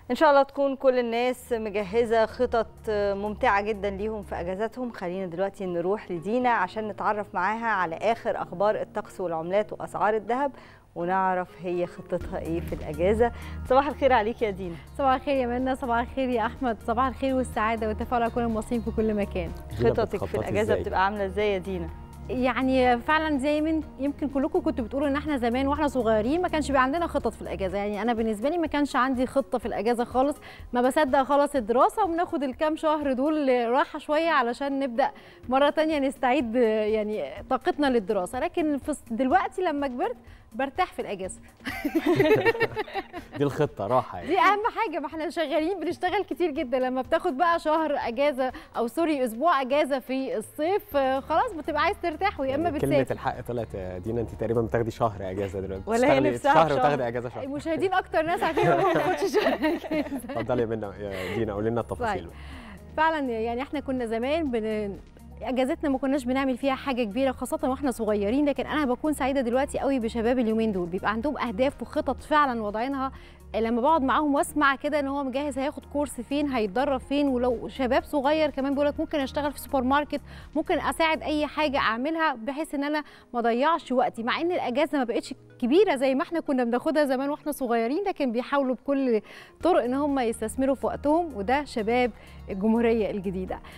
ان شاء الله تكون كل الناس مجهزه خطط ممتعه جدا ليهم في اجازاتهم خلينا دلوقتي نروح لدينا عشان نتعرف معاها على اخر اخبار الطقس والعملات واسعار الذهب ونعرف هي خطتها ايه في الاجازه صباح الخير عليك يا دينا صباح الخير يا منى صباح الخير يا احمد صباح الخير والسعاده والتفاؤل على كل المصريين في كل مكان خططك في الاجازه بتبقى عامله ازاي يا دينا يعني فعلا زي من يمكن كلكم كنتوا بتقولوا ان احنا زمان واحنا صغيرين ما كانش بيبقى عندنا خطط في الاجازه يعني انا بالنسبه لي ما كانش عندي خطه في الاجازه خالص ما بصدق خلاص الدراسه وبناخد الكام شهر دول راحه شويه علشان نبدا مره تانية نستعيد يعني طاقتنا للدراسه لكن دلوقتي لما كبرت برتاح في الاجازه دي الخطه راحه يعني دي اهم حاجه ما احنا شغالين بنشتغل كتير جدا لما بتاخد بقى شهر اجازه او سوري اسبوع اجازه في الصيف خلاص بتبقى عايز ترتاح ويا اما بتسافر كلمه الحق طلعت يا دينا انت تقريبا بتاخدي شهر اجازه دلوقتي ولا هي نفسها شهر وتاخدي اجازه شهر المشاهدين اكتر ناس عارفين ما باخدش شهر اجازه اتفضلي يا منى يا دينا قولي لنا التفاصيل فعلا يعني احنا كنا زمان بن اجازتنا ما كناش بنعمل فيها حاجه كبيره خاصه واحنا صغيرين لكن انا بكون سعيده دلوقتي قوي بشباب اليومين دول بيبقى عندهم اهداف وخطط فعلا واضعينها لما بقعد معاهم واسمع كده ان هو مجهز هياخد كورس فين هيتدرب فين ولو شباب صغير كمان بيقول لك ممكن اشتغل في سوبر ماركت ممكن اساعد اي حاجه اعملها بحيث ان انا ما اضيعش وقتي مع ان الاجازه ما بقتش كبيره زي ما احنا كنا بناخدها زمان واحنا صغيرين لكن بيحاولوا بكل طرق ان هم يستثمروا في وقتهم وده شباب الجمهوريه الجديده